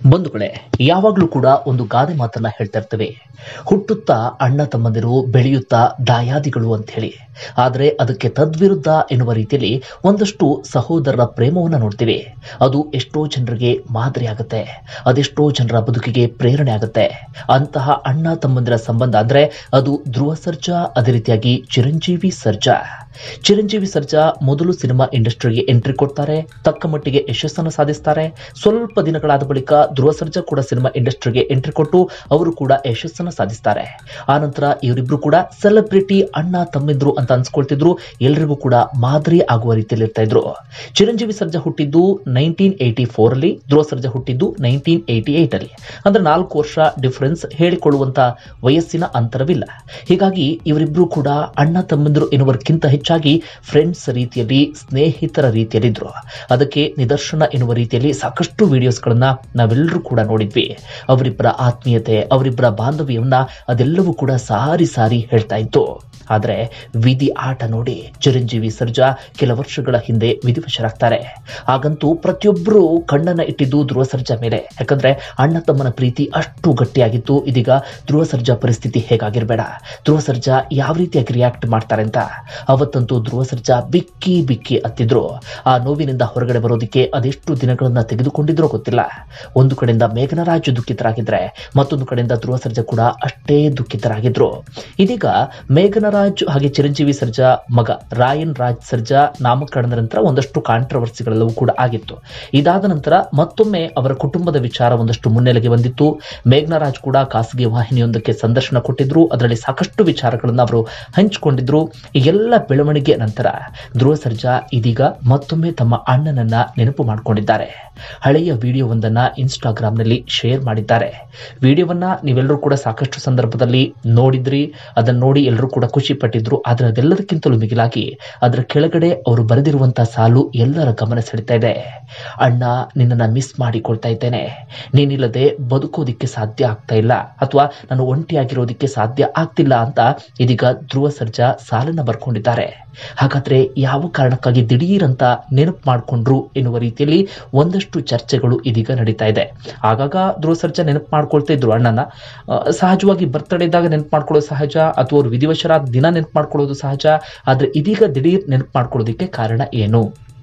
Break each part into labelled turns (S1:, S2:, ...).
S1: ಬಂಧುಗಳೇ ಯಾವಾಗಲೂ ಕೂಡ ಒಂದು ಗಾದೆ ಮಾತನ್ನ ಹೇಳ್ತಾ ಇರ್ತೇವೆ ಹುಟ್ಟುತ್ತಾ ಅಣ್ಣ ತಮ್ಮಂದಿರು ಬೆಳೆಯುತ್ತಾ ದಾಯಾದಿಗಳು ಅಂತ ಹೇಳಿ ಆದರೆ ಅದಕ್ಕೆ ತದ್ವಿರುದ್ಧ ಎನ್ನುವ ರೀತಿಯಲ್ಲಿ ಒಂದಷ್ಟು ಸಹೋದರರ ಪ್ರೇಮವನ್ನು ನೋಡ್ತೀವಿ ಅದು ಎಷ್ಟೋ ಜನರಿಗೆ ಮಾದರಿ ಆಗುತ್ತೆ ಅದೆಷ್ಟೋ ಜನರ ಬದುಕಿಗೆ ಪ್ರೇರಣೆ ಆಗುತ್ತೆ ಅಂತಹ ಅಣ್ಣ ತಮ್ಮಂದಿರ ಸಂಬಂಧ ಅಂದ್ರೆ ಅದು ಧ್ರುವ ಸರ್ಜಾ ಅದೇ ರೀತಿಯಾಗಿ ಚಿರಂಜೀವಿ ಸರ್ಜಾ ಚಿರಂಜೀವಿ ಸರ್ಜಾ ಮೊದಲು ಸಿನಿಮಾ ಇಂಡಸ್ಟ್ರಿಗೆ ಎಂಟ್ರಿ ಕೊಡ್ತಾರೆ ತಕ್ಕ ಮಟ್ಟಿಗೆ ಯಶಸ್ಸನ್ನು ಸಾಧಿಸ್ತಾರೆ ಸ್ವಲ್ಪ ದಿನಗಳಾದ ಬಳಿಕ ಧ್ರುವ ಸರ್ಜಾ ಕೂಡ ಸಿನಿಮಾ ಇಂಡಸ್ಟ್ರಿಗೆ ಎಂಟ್ರಿ ಕೊಟ್ಟು ಅವರು ಕೂಡ ಯಶಸ್ಸನ್ನು ಸಾಧಿಸ್ತಾರೆ ಆ ನಂತರ ಇವರಿಬ್ರು ಕೂಡ ಸೆಲೆಬ್ರಿಟಿ ಅಣ್ಣ ತಮ್ಮಿದ್ರು ಅಂತ ಅನ್ಸ್ಕೊಳ್ತಿದ್ರು ಎಲ್ರಿಗೂ ಕೂಡ ಮಾದರಿ ಆಗುವ ರೀತಿಯಲ್ಲಿ ಇರ್ತಾ ಇದ್ರು ಚಿರಂಜೀವಿ ಸರ್ಜಾ ಹುಟ್ಟಿದ್ದು ನೈನ್ಟೀನ್ ಏಯ್ಟಿ ಫೋರ್ ಅಲ್ಲಿ ಧ್ರುವ ಸರ್ಜಾ ಹುಟ್ಟಿದ್ದು ನೈನ್ಟೀನ್ ಏಯ್ಟಿ ಏಟ್ ಅಲ್ಲಿ ಅಂದ್ರೆ ನಾಲ್ಕು ವರ್ಷ ಡಿಫರೆನ್ಸ್ ಹೇಳಿಕೊಳ್ಳುವಂತ ವಯಸ್ಸಿನ ಅಂತರವಿಲ್ಲ ಹೀಗಾಗಿ ಇವರಿಬ್ರು ಕೂಡ ಅಣ್ಣ ತಮ್ಮಂದಿರು ಎನ್ನುವಕ್ಕಿಂತ ಹೆಚ್ಚಾಗಿ ಫ್ರೆಂಡ್ಸ್ ರೀತಿಯಲ್ಲಿ ಸ್ನೇಹಿತರ ರೀತಿಯಲ್ಲಿದ್ರು ಅದಕ್ಕೆ ನಿದರ್ಶನ ಎನ್ನುವ ರೀತಿಯಲ್ಲಿ ಸಾಕಷ್ಟು ವಿಡಿಯೋಸ್ಗಳನ್ನ ನಾವೆಲ್ಲರೂ ಕೂಡ ನೋಡಿದ್ವಿ ಅವರಿಬ್ಬರ ಆತ್ಮೀಯತೆ ಅವರಿಬ್ಬರ ಬಾಂಧವ್ಯವನ್ನ ಅದೆಲ್ಲವೂ ಕೂಡ ಸಾರಿ ಸಾರಿ ಹೇಳ್ತಾ ಇತ್ತು ಆದರೆ ವಿಧಿ ಆಟ ನೋಡಿ ಚಿರಂಜೀವಿ ಸರ್ಜಾ ಕೆಲ ವರ್ಷಗಳ ಹಿಂದೆ ವಿಧಿವಶರಾಗ್ತಾರೆ ಹಾಗಂತೂ ಪ್ರತಿಯೊಬ್ಬರು ಕಣ್ಣನ್ನ ಇಟ್ಟಿದ್ದು ಧ್ರುವ ಸರ್ಜಾ ಮೇಲೆ ಯಾಕಂದ್ರೆ ಅಣ್ಣ ತಮ್ಮನ ಪ್ರೀತಿ ಅಷ್ಟು ಗಟ್ಟಿಯಾಗಿತ್ತು ಇದೀಗ ಧ್ರುವ ಸರ್ಜಾ ಪರಿಸ್ಥಿತಿ ಹೇಗಾಗಿರ್ಬೇಡ ಧ್ರುವ ಸರ್ಜಾ ಯಾವ ರೀತಿಯಾಗಿ ರಿಯಾಕ್ಟ್ ಮಾಡ್ತಾರೆ ಅಂತ ಅವತ್ತಂತೂ ಧ್ರುವ ಸರ್ಜಾ ಬಿಕ್ಕಿ ಬಿಕ್ಕಿ ಹತ್ತಿದ್ರು ಆ ನೋವಿನಿಂದ ಹೊರಗಡೆ ಬರೋದಕ್ಕೆ ಅದೆಷ್ಟು ದಿನಗಳನ್ನ ತೆಗೆದುಕೊಂಡಿದ್ರೋ ಗೊತ್ತಿಲ್ಲ ಒಂದು ಕಡೆಯಿಂದ ಮೇಘನರಾಜ್ ದುಃಖಿತರಾಗಿದ್ರೆ ಮತ್ತೊಂದು ಕಡೆಯಿಂದ ಧ್ರುವ ಸರ್ಜಾ ಕೂಡ ಅಷ್ಟೇ ದುಃಖಿತರಾಗಿದ್ರು ಇದೀಗ ಮೇಘನರಾಜ್ ಹಾಗೆ ಚಿರಂಜೀವಿ ಸರ್ಜಾ ಮಗ ರಾಯನ್ ರಾಜ್ ಸರ್ಜಾ ನಾಮಕರಣದ ನಂತರ ಒಂದಷ್ಟು ಕಾಂಟ್ರವರ್ಸಿಗಳೆಲ್ಲವೂ ಕೂಡ ಆಗಿತ್ತು ಇದಾದ ನಂತರ ಮತ್ತೊಮ್ಮೆ ಅವರ ಕುಟುಂಬದ ವಿಚಾರ ಒಂದಷ್ಟು ಮುನ್ನೆಲೆಗೆ ಬಂದಿತ್ತು ಮೇಘನರಾಜ್ ಕೂಡ ಖಾಸಗಿ ವಾಹಿನಿಯೊಂದಕ್ಕೆ ಸಂದರ್ಶನ ಕೊಟ್ಟಿದ್ರು ಅದರಲ್ಲಿ ಸಾಕಷ್ಟು ವಿಚಾರಗಳನ್ನು ಅವರು ಹಂಚಿಕೊಂಡಿದ್ರು ಈ ಎಲ್ಲ ಬೆಳವಣಿಗೆ ನಂತರ ಧ್ರುವ ಸರ್ಜಾ ಇದೀಗ ಮತ್ತೊಮ್ಮೆ ತಮ್ಮ ಅಣ್ಣನನ್ನ ನೆನಪು ಮಾಡಿಕೊಂಡಿದ್ದಾರೆ ಹಳೆಯ ವಿಡಿಯೋವೊಂದನ್ನ ಇನ್ಸ್ಟಾಗ್ರಾಂನಲ್ಲಿ ಶೇರ್ ಮಾಡಿದ್ದಾರೆ ವಿಡಿಯೋವನ್ನ ನೀವೆಲ್ಲರೂ ಕೂಡ ಸಾಕಷ್ಟು ಸಂದರ್ಭದಲ್ಲಿ ನೋಡಿದ್ರಿ ಅದನ್ನ ನೋಡಿ ಎಲ್ಲರೂ ಕೂಡ ಖುಷಿ ಪಟ್ಟಿದ್ರು ಆದ್ರೆ ಅದೆಲ್ಲದಕ್ಕಿಂತಲೂ ಮಿಗಿಲಾಗಿ ಅದರ ಕೆಳಗಡೆ ಅವರು ಬರೆದಿರುವಂತಹ ಸಾಲು ಎಲ್ಲರ ಗಮನ ಸೆಳೀತಾ ಇದೆ ಅಣ್ಣ ನಿನ್ನನ್ನ ಮಿಸ್ ಮಾಡಿಕೊಳ್ತಾ ಇದ್ದೇನೆ ನೀನಿಲ್ಲದೆ ಬದುಕೋದಿಕ್ಕೆ ಸಾಧ್ಯ ಆಗ್ತಾ ಇಲ್ಲ ಅಥವಾ ನಾನು ಒಂಟಿಯಾಗಿರೋದಿಕ್ಕೆ ಸಾಧ್ಯ ಆಗ್ತಿಲ್ಲ ಅಂತ ಇದೀಗ ಧ್ರುವ ಸರ್ಜಾ ಸಾಲನ್ನ ಬರ್ಕೊಂಡಿದ್ದಾರೆ ಹಾಗಾದ್ರೆ ಯಾವ ಕಾರಣಕ್ಕಾಗಿ ದಿಢೀರ್ ಅಂತ ನೆನಪು ಮಾಡಿಕೊಂಡ್ರು ಎನ್ನುವ ರೀತಿಯಲ್ಲಿ ಒಂದಷ್ಟು ಚರ್ಚೆಗಳು ಇದೀಗ ನಡೀತಾ ಇದೆ ಆಗಾಗ ಧ್ರುವ ಸರ್ಜಾ ನೆನಪು ಮಾಡ್ಕೊಳ್ತಾ ಇದ್ರು ಅಣ್ಣನ ಆ, ಸಹಜವಾಗಿ ಬರ್ತಡೇ ಇದ್ದಾಗ ನೆನಪು ಮಾಡ್ಕೊಳ್ಳೋದು ಸಹಜ ಅಥವಾ ಅವ್ರು ವಿಧಿವಶರಾದ ದಿನ ನೆನಪು ಮಾಡ್ಕೊಳ್ಳೋದು ಸಹಜ ಆದ್ರೆ ಇದೀಗ ದಿಢೀರ್ ನೆನಪು ಮಾಡ್ಕೊಳ್ಳೋದಕ್ಕೆ ಕಾರಣ ಏನು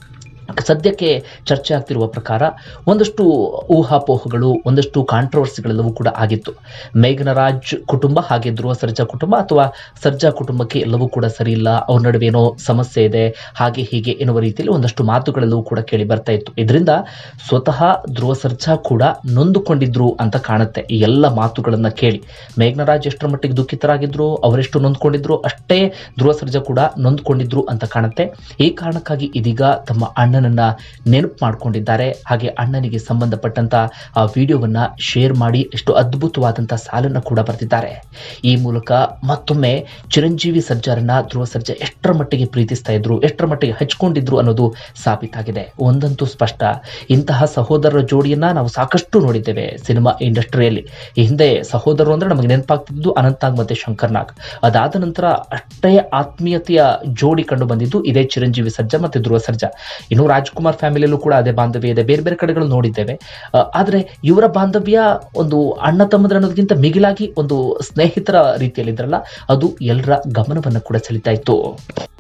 S1: ಸದ್ಯಕ್ಕೆ ಚರ್ಚೆ ಆಗ್ತಿರುವ ಪ್ರಕಾರ ಒಂದಷ್ಟು ಊಹಾಪೋಹಗಳು ಒಂದಷ್ಟು ಕಾಂಟ್ರವರ್ಸಿಗಳೆಲ್ಲವೂ ಕೂಡ ಆಗಿತ್ತು ಮೇಘನರಾಜ್ ಕುಟುಂಬ ಹಾಗೆ ಧ್ರುವ ಸರ್ಜಾ ಕುಟುಂಬ ಅಥವಾ ಸರ್ಜಾ ಕುಟುಂಬಕ್ಕೆ ಎಲ್ಲವೂ ಕೂಡ ಸರಿ ಇಲ್ಲ ಅವ್ರ ನಡುವೆ ಏನೋ ಸಮಸ್ಯೆ ಇದೆ ಹಾಗೆ ಹೀಗೆ ಎನ್ನುವ ರೀತಿಯಲ್ಲಿ ಒಂದಷ್ಟು ಮಾತುಗಳೆಲ್ಲವೂ ಕೂಡ ಕೇಳಿ ಬರ್ತಾ ಇತ್ತು ಇದರಿಂದ ಸ್ವತಃ ಧ್ರುವ ಸರ್ಜಾ ಕೂಡ ನೊಂದುಕೊಂಡಿದ್ರು ಅಂತ ಕಾಣುತ್ತೆ ಈ ಎಲ್ಲ ಮಾತುಗಳನ್ನ ಕೇಳಿ ಮೇಘನರಾಜ್ ಎಷ್ಟರ ಮಟ್ಟಿಗೆ ದುಃಖಿತರಾಗಿದ್ರು ಅವರೆಷ್ಟು ನೊಂದ್ಕೊಂಡಿದ್ರು ಅಷ್ಟೇ ಧ್ರುವ ಸರ್ಜಾ ಕೂಡ ನೊಂದ್ಕೊಂಡಿದ್ರು ಅಂತ ಕಾಣುತ್ತೆ ಈ ಕಾರಣಕ್ಕಾಗಿ ಇದೀಗ ತಮ್ಮ ಅಣ್ಣನನ್ನ ನೆನಪು ಮಾಡ್ಕೊಂಡಿದ್ದಾರೆ ಹಾಗೆ ಅಣ್ಣನಿಗೆ ಸಂಬಂಧಪಟ್ಟಂತ ಆ ವಿಡಿಯೋವನ್ನ ಶೇರ್ ಮಾಡಿ ಎಷ್ಟು ಅದ್ಭುತವಾದಂತ ಸಾಲನ್ನ ಕೂಡ ಬರೆದಿದ್ದಾರೆ ಈ ಮೂಲಕ ಮತ್ತೊಮ್ಮೆ ಚಿರಂಜೀವಿ ಸರ್ಜಾರನ್ನ ಧ್ರುವ ಸರ್ಜಾ ಎಷ್ಟರ ಮಟ್ಟಿಗೆ ಪ್ರೀತಿಸ್ತಾ ಇದ್ರು ಎಷ್ಟರ ಮಟ್ಟಿಗೆ ಹಚ್ಕೊಂಡಿದ್ರು ಅನ್ನೋದು ಸಾಬೀತಾಗಿದೆ ಒಂದಂತೂ ಸ್ಪಷ್ಟ ಇಂತಹ ಸಹೋದರರ ಜೋಡಿಯನ್ನ ನಾವು ಸಾಕಷ್ಟು ನೋಡಿದ್ದೇವೆ ಸಿನಿಮಾ ಇಂಡಸ್ಟ್ರಿಯಲ್ಲಿ ಈ ಹಿಂದೆ ಸಹೋದರರು ಅಂದ್ರೆ ನಮಗೆ ನೆನಪಾಗ್ತಿದ್ದು ಅನಂತಾಗ್ ಮತ್ತೆ ಶಂಕರ್ನಾಗ್ ಅದಾದ ನಂತರ ಅಷ್ಟೇ ಆತ್ಮೀಯತೆಯ ಜೋಡಿ ಕಂಡು ಬಂದಿದ್ದು ಇದೇ ಚಿರಂಜೀವಿ ಸರ್ಜಾ ಮತ್ತೆ ಧ್ರುವ ಸರ್ಜಾ ಇನ್ನು ರಾಜ್ಕುಮಾರ್ ಫ್ಯಾಮಿಲಿಯಲ್ಲೂ ಕೂಡ ಅದೇ ಬಾಂಧವ್ಯ ಇದೆ ಬೇರೆ ಬೇರೆ ಕಡೆಗಳು ನೋಡಿದ್ದೇವೆ ಆ, ಆದ್ರೆ ಇವರ ಬಾಂಧವ್ಯ ಒಂದು ಅಣ್ಣ ತಮ್ಮದ್ರ ಅನ್ನೋದಕ್ಕಿಂತ ಮಿಗಿಲಾಗಿ ಒಂದು ಸ್ನೇಹಿತರ ರೀತಿಯಲ್ಲಿದ್ರಲ್ಲ ಅದು ಎಲ್ಲರ ಗಮನವನ್ನು ಕೂಡ ಸೆಳೀತಾ ಇತ್ತು